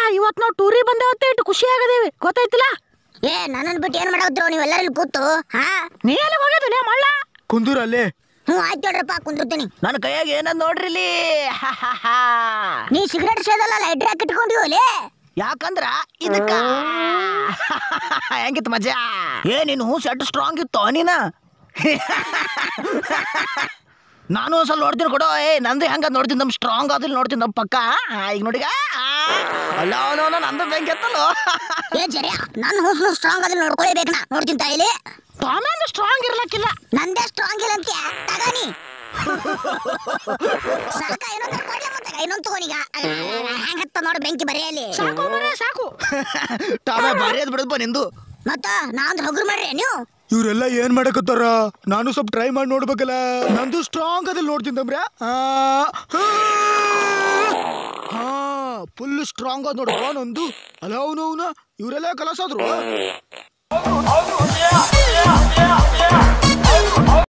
ಇವತ್ ನಾವು ಟೂರಿಗೆ ಬಂದೇವತ್ತೆ ಇಟ್ಟು ಖುಷಿ ಆಗದೇವಿ ಗೊತ್ತಾಯ್ತಿಲ್ಲ ಏ ನನ್ನನ್ ಬಿಟ್ಟು ಏನ್ ಮಾಡಾವ್ರು ನೀವೆಲ್ಲರೂ ಇಲ್ಲಿ ಕೂತು ಹಾ ನೀ ಎಲ್ಲಿ ಹೋಗೋದಿಲ್ಲ ಮಳ್ಳ ಕುಂದೂರಲ್ಲಿ ಹ್ಞೂ ಆಯ್ತು ಹೇಳ್ರಪ್ಪ ಕುಂದಿರ್ತೀನಿ ನನ್ನ ಕೈಯಾಗ ಏನದ್ ನೋಡ್ರಿ ಇಲ್ಲಿ ನೀ ಸಿಗರೇಟ್ ಸೇದಲ್ಲ ಲೈಟ್ರ್ ಹಾಕಿ ಇಟ್ಕೊಂಡಿವಲೇ ಯಾಕಂದ್ರ ಇದಕ್ಕ ಹೆಂಗಿತ್ತು ಮಜಾ ಏ ನೀನು ಸೆಟ್ ಸ್ಟ್ರಾಂಗ್ ಇತ್ತು ನೀನ ನಾನು ಒಂದ್ಸಲ ನೋಡ್ತೀನಿ ಕೊಡೋ ಏ ನಂದು ಹೆಂಗ ನೋಡ್ತೀನಿ ನಮ್ ಸ್ಟ್ರಾಂಗ್ ಆದಿಲ್ಲ ನೋಡ್ತೀನಿ ನಮ್ಮ ಪಕ್ಕ ಆ, ಈಗ ನೋಡಿಗ ಅಲ್ಲ ಅವನವನ ನಂದು ಬೆಂಕಿ ಎತ್ತಲ್ಲೋ ಏ ಜರ್ಯ ನನ್ನ ಹೂಸ್ನು ಸ್ಟ್ರಾಂಗ್ ಅದ್ರ ನೋಡ್ಕೊಳ್ಳೇಬೇಕು ನಾ ನೋಡ್ತೀನಿ ತಾಯಿಲಿ ತಾಮೇನು ಸ್ಟ್ರಾಂಗ್ ಇರ್ಲಕ್ಕಿಲ್ಲ ನಂದೇ ಸ್ಟ್ರಾಂಗ್ ಇಲ್ಲ ಅಂತ ತಗಾನಿ ಸಾಕ ಇನ್ನೊಂದು ಕೊಡ್ಲ ಮತ್ತೆ ಇನ್ನೊಂದು ತಗೋನಿಗ ಹೆಂಗ್ ಹತ್ತ ನೋಡು ಬೆಂಕಿ ಬರೆಯಲ್ಲಿ ಸಾಕು ಮನೆ ಸಾಕು ಟಾಮೆ ಬರೆಯೋದು ಬಿಡಪ್ಪ ನಿಂದು ಮತ್ತ ನಾ ಅಂದ್ರೆ ಹಗುರು ಮಾಡ್ರಿ ನೀವು ಇವ್ರೆಲ್ಲ ಏನ್ ಮಾಡಕತ್ತಾರ ನಾನು ಸ್ವಲ್ಪ ಟ್ರೈ ಮಾಡಿ ನೋಡ್ಬೇಕಲ್ಲ ನಂದು ಸ್ಟ್ರಾಂಗ್ ಅದಲ್ಲಿ ನೋಡ್ತೀನಿ ತಮ್ರ ಹಾ ಫುಲ್ ಸ್ಟ್ರಾಂಗ್ ಅದ ನೋಡಪ್ಪ ನಂದು ಅಲ್ಲ ಅವನು ಅವನ ಇವರೆಲ್ಲ ಕಲಸಾದ್ರು